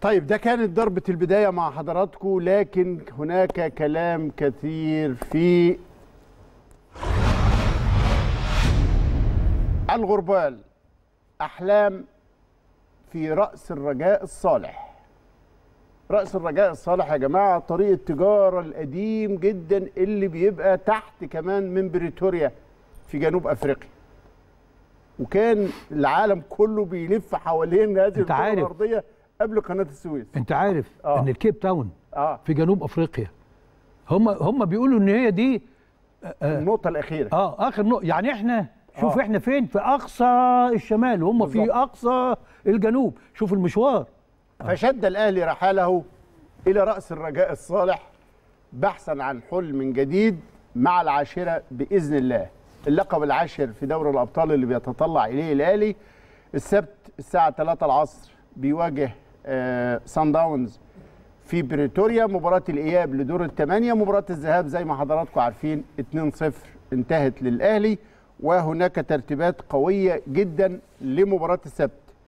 طيب ده كانت ضربة البداية مع حضراتكم لكن هناك كلام كثير في الغربال أحلام في رأس الرجاء الصالح رأس الرجاء الصالح يا جماعة طريق التجارة القديم جدا اللي بيبقى تحت كمان من بريتوريا في جنوب أفريقيا وكان العالم كله بيلف حوالين هذه الكرة عارف. الأرضية قبل قناة السويس انت عارف آه. ان الكيب تاون اه في جنوب افريقيا هم هم بيقولوا ان هي دي النقطة الأخيرة اه اخر نقطه يعني احنا شوف آه. احنا فين في اقصى الشمال وهم في بالظبط. اقصى الجنوب شوف المشوار فشد الأهلي رحاله إلى رأس الرجاء الصالح بحثا عن حلم جديد مع العاشرة بإذن الله اللقب العاشر في دوري الأبطال اللي بيتطلع إليه الأهلي السبت الساعة 3 العصر بيواجه آه سان داونز في بريتوريا مباراة الإياب لدور الثمانية مباراة الذهاب زي ما حضراتكم عارفين 2-0 انتهت للأهلي وهناك ترتيبات قوية جدا لمباراة السبت